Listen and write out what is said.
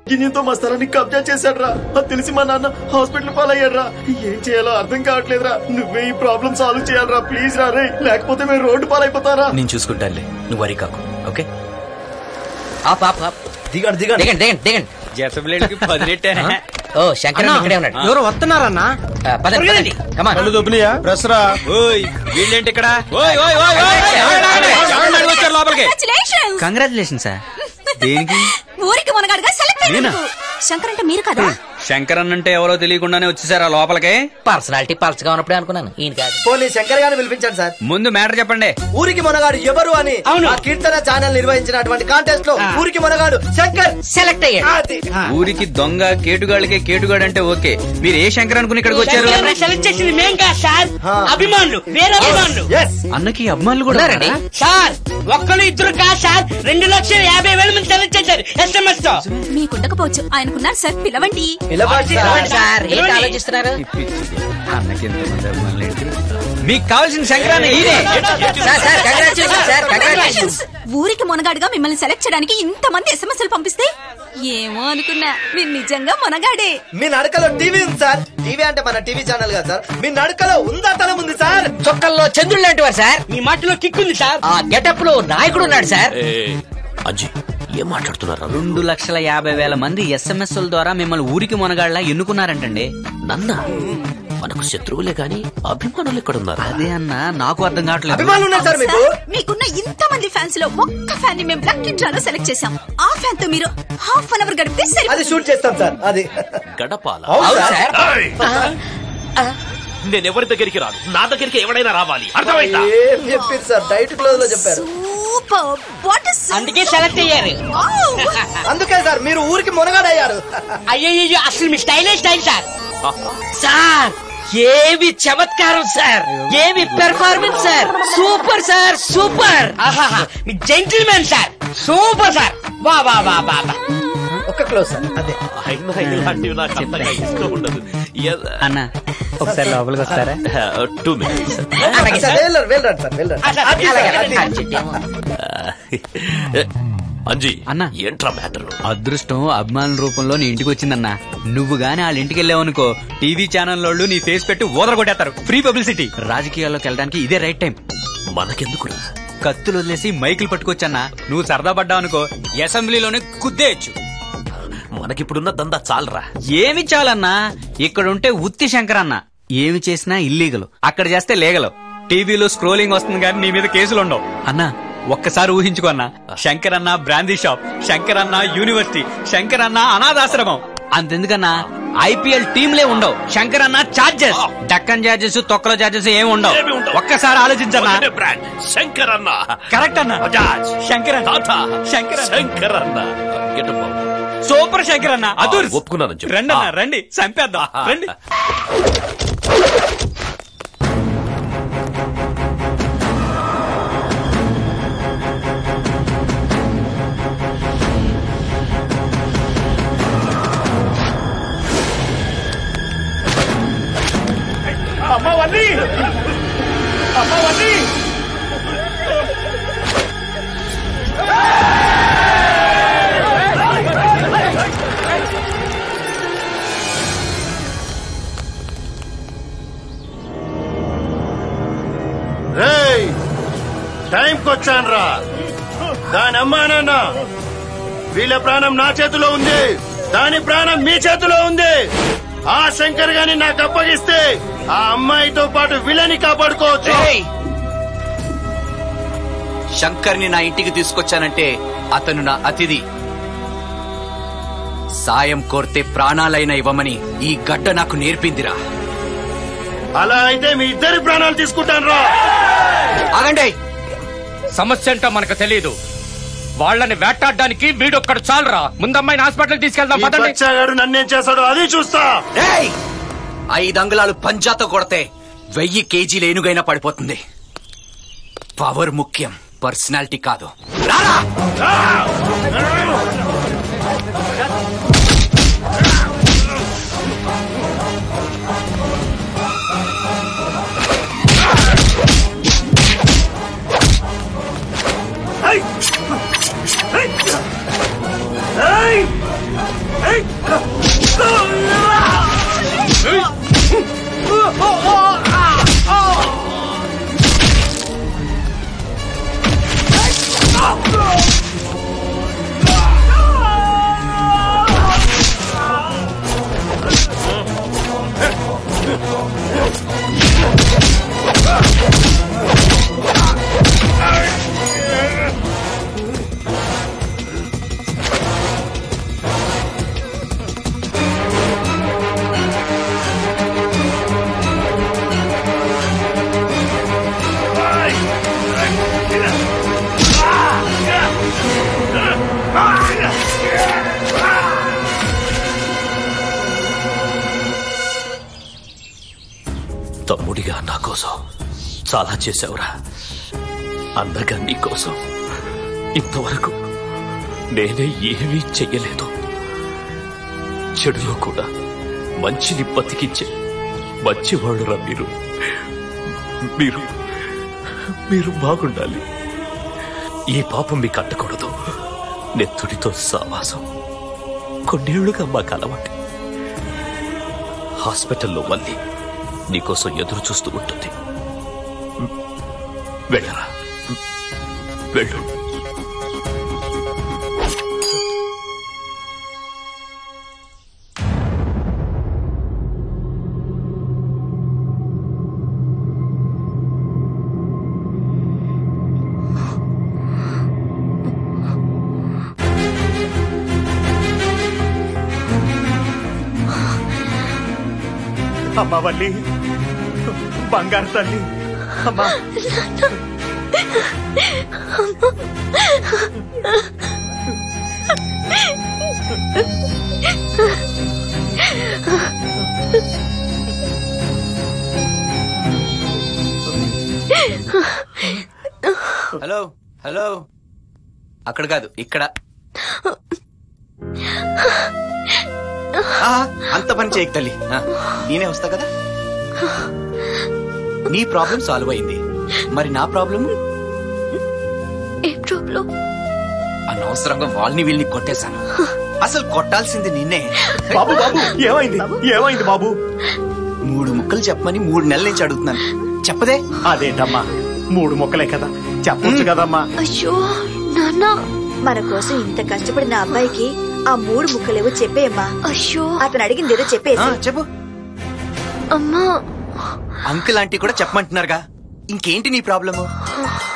గిన్నెతో మా స్థలాన్ని కబ్జా చేశాడ్రా అది తెలిసి మా నాన్న హాస్పిటల్ పాలయ్యాడ్రా ఏం చేయాలో అర్థం కావట్లేదురా నువ్వే ఈ ప్రాబ్లం సాల్వ్ చేయాలరా ప్లీజ్ రా రే లేకపోతే మేము రోడ్డు పాలైపోతారా నేను చూసుకుంటానులే నువ్వు వరి కాకు ఓకే ఆప్ ఆప్ ఆప్ దిగండి దిగండి దిగండి దిగండి దిగండి జెసబిలేట్కి పదినెట్టే ఓ శంకర్ ఇక్కడే ఉన్నాడు ఎవరు వస్తున్నారన్నా ఆ, పదండి పదండి కమాన్ కళ్ళు దొబ్బినాయా ప్రెస్ రా ఓయ్ వీళ్ళేంటి ఇక్కడ ఓయ్ ఓయ్ ఓయ్ ఓయ్ ఎవరు నడిచి వచ్చారు లోపలికి కంగ్రాచులేషన్స్ కంగ్రాచులేషన్ సార్ దేనికి ఊరికి మునగాడుగా సెలెక్ట్ నేనా? అయ్యారు శంకర్ అంటే మీరు కదా శంకర్ అన్నంటే ఎవరో తెలియకుండానే వచ్చేసారా లోపలికి పర్సనాలిటీ పల్చగా ఉన్నప్పుడే అనుకున్నాను ఈయన కాదు పోనీ శంకర్ గారిని పిలిపించండి సార్ ముందు మ్యాటర్ చెప్పండి ఊరికి మొనగాడు ఎవరు అని ఆ కీర్తన ఛానల్ నిర్వహించినటువంటి కాంటెస్ట్ లో ఊరికి మొనగాడు శంకర్ సెలెక్ట్ అయ్యాడు అది. ఊరికి దొంగ కేటుగాళ్ళకే కేటుగాడు అంటే ఓకే మీరు ఏ శంకర్ అనుకుని ఇక్కడికి వచ్చారు సెలెక్ట్ చేసింది మేం కాదు సార్ అభిమానులు వేరే అభిమానులు Yes. అన్నకి అమ్మాయిలు కూడా ఉన్నారండి ఉన్నారా? సార్ ఒక్కరు ఇద్దరు కాదు సార్ రెండు లక్షల యాభై వేల మంది సెలెక్ట్ చేశారు ఎస్ఎంఎస్ తో మీకుండకపోవచ్చు ఆయనకున్నారు సార్ పిలవండి పిలవండి సార్. పిలవండి సార్ ఏంటి ఆలోచిస్తున్నారు అన్నకి ఎంతమంది అభిమానులు ఏంటి? మీకు కావాల్సిన శంకరాన్ని ఈయనే sir sir congratulation sir congratulation ఊరికి మునగాడుగా మిమ్మల్ని సెలెక్ట్ చేయడానికి ఇంతమంది ఎస్ఎంఎస్లు పంపిస్తే ఏమో అనుకున్నా మీరు నిజంగా మునగాడే మీ నడకలో టీవీ ఉంది సార్ టీవీ అంటే మన టీవీ ఛానల్ కదా సార్ మీ నడకలో ఉందా తలం ఉంది సార్ చొక్కల్లో చంద్రుడు లాంటి వారు సార్ మీ మాటలో కిక్ ఉంది సార్ ఆ గెటప్ లో నాయకుడు ఉన్నాడు సార్ అజ్జి ఏం మాట్లాడుతున్నారు రెండు లక్షల యాభై వేల మంది ఎస్ఎంఎస్ ద్వారా మిమ్మల్ని ఊరికి మొనగాళ్ళ ఎన్నుకున్నారంటండి నన్న మనకు శత్రువులే గాని అభిమానులు ఎక్కడున్నారు అదే అన్న నాకు అర్థం కావట్లేదు అభిమానులు ఉన్నారు సార్ మీకు సార్, మీకున్న ఇంతమంది ఫ్యాన్స్ లో ఒక్క ఫ్యాన్ ని మేము లక్కీ డ్రాలో సెలెక్ట్ చేసాం ఆ ఫ్యాన్ తో మీరు హాఫ్ అన్ అవర్ గడిపితే అది సరిపోతుంది షూట్ చేస్తాం సార్ అది గడపాల అవును అవును సార్ సార్ నేను ఎవరి దగ్గరికి రాను నా దగ్గరికి ఎవడైనా రావాలి అర్థమైందా ఏం చెప్పారు సార్ డైట్ క్లోజ్ లో చెప్పారు సూపర్ వాట్ ఇస్ అందుకే సెలెక్ట్ అయ్యారు అందుకే సార్ మీరు ఊరికి మునగాడయ్యారు అయ్యో అసలు మీ స్టైలే స్టైల్ సార్ సార్ ఏమి చమత్కారం సార్ ఏమి performance sir super sir super ఆహాహా మీ జెంటిల్మెన్ సార్ సూపర్ సార్ వా వా వా వా వా ఒక్క క్లోజ్ సార్ అదే అయినా ఇలాంటివి నాకు అంతగా ఇష్టం ఉండదు అన్న ఒకసారి లోపలికి వస్తారా టూ మినిట్స్ సార్ వెళ్ళండి వెళ్ళండి సార్ వెళ్ళండి అది సార్, అది. అంజీ అన్న. ఏంట్రా మ్యాటర్ అదృష్టం అభిమానుల రూపంలో నీ ఇంటికి వచ్చిందన్న నువ్వు గాని వాళ్ళ ఇంటికి వెళ్ళావనుకో టీవీ ఛానల్ వాళ్ళు నీ ఫేస్ పెట్టి ఓదర కొట్టేస్తారు ఫ్రీ పబ్లిసిటీ రాజకీయాల్లోకి వెళ్ళడానికి ఇదే రైట్ టైం మనకెందుకురా కత్తులు వదిలేసి మైకులు పట్టుకొచ్చన్నా నువ్వు సరదా పడ్డావు అనుకో అసెంబ్లీలోనే కుద్దేయచ్చు మనకిప్పుడున్న దందా చాలరా ఏమి చాలన్నా ఇక్కడ ఉంటే ఉత్తి శంకర్ అన్న ఏమి చేసినా ఇల్లీగల్ అక్కడ చేస్తే లీగల్ టీవీలో స్క్రోలింగ్ వస్తుంది కానీ నీ మీద కేసులు ఉండవు అన్నా ఒక్కసారి ఊహించుకో అన్న శంకర్ అన్న బ్రాందీ షాప్ శంకర్ అన్న యూనివర్సిటీ శంకర్ అన్న అనాథాశ్రమం అంతెందుకన్నా ఐపీఎల్ టీంలే ఉండవు శంకర్ అన్న చార్జెస్ డక్కన్ చార్జెస్ తొక్కల చార్జెస్ ఏమి ఏమీ ఉండవు ఉండవు. ఒక్కసారి ఆలోచించన్నా ఒకటే బ్రాండ్ శంకర్ అన్న కరెక్ట్ అన్న బజాజ్ శంకర్ అన్న టాటా శంకర్ అన్న శంకర్ అన్న Get up. సూపర్ శంకర్ అన్న అదూర్ ఆ, ఒప్పుకున్నానని చెప్పు. రండి అన్న ఆ. రండి చంపేద్దాం రండి రేయ్ టైంకి వచ్చాను రా దాని అమ్మా నాన్న వీళ్ళ ప్రాణం నా చేతిలో ఉంది దాని ప్రాణం మీ చేతిలో ఉంది ఆ శంకర్ గాని నాకు అప్పగిస్తే ఆ అమ్మాయితో పాటు వీళ్ళని కాపాడుకోవచ్చు శంకర్ని నా ఇంటికి తీసుకొచ్చానంటే అతను నా అతిథి సాయం కోరితే ప్రాణాలైనా ఇవ్వమని ఈ గడ్డ నాకు నేర్పిందిరా అలా అయితే మీ ఇద్దరి ప్రాణాలు తీసుకుంటాను రా ఆగండి సమస్య ఏంటో మనకు తెలియదు వాళ్ళని వేటాడడానికి వీడొక్కడు చాలరా ముందమ్మాయిని హాస్పిటల్ తీసుకెళ్దాం ఈ పదండి బచ్చాగాడు నన్నేం చేశాడో అది చూస్తా ఏయ్! ఐదు అంగుళాలు పంజాతో కొడితే వెయ్యి కేజీలు ఏనుగైనా పడిపోతుంది పవర్ ముఖ్యం పర్సనాలిటీ కాదు రారా ఏయ్! తమ్ముడిగా నా కోసం చాలా చేశావురా అన్నగా నీ కోసం ఇంతవరకు నేనే ఏమీ చెయ్యలేదు చెడులో కూడా మంచిని బతికించే మంచివాళ్ళురా మీరు మీరు మీరు బాగుండాలి ఈ పాపం మీకు అంటకూడదు నెత్తుడితో సావాసం కొన్నేళ్లుగా మాకు అలవాటు హాస్పిటల్లో మళ్ళీ నీకోసం ఎదురు చూస్తూ ఉంటుంది వెళ్ళరా వెళ్ళు అమ్మా వల్లి బంగారు తల్లి అమ్మా హలో హలో అక్కడ కాదు ఇక్కడ ఆ, అంత పని చేయకు తల్లి ఆ, నేనే వస్తా కదా నీ ప్రాబ్లం సాల్వ్ అయింది మరి నా ప్రాబ్లం ఏ ప్రాబ్లం అనవసరంగా వాళ్ళని వీళ్ళని కొట్టేశాను అసలు కొట్టాల్సింది నిన్నే బాబు బాబు ఏమైంది ఏమైంది బాబు మూడు ముక్కలు చెప్పమని మూడు నెలల నుంచి అడుగుతున్నాను చెప్పదే అదేంటమ్మా మూడు మొక్కలే కదా చెప్పొచ్చు కదమ్మా అయ్యో నాన్న మన కోసం ఇంత కష్టపడిన అబ్బాయికి ఆ మూడు ముక్కలేవో చెప్పేయమ్మా అయ్యో అతను అడిగింది ఏదో చెప్పేసి ఆ, చెప్పు అమ్మా అంకుల్ ఆంటీ కూడా చెప్పమంటున్నారుగా ఇంకేంటి నీ ప్రాబ్లము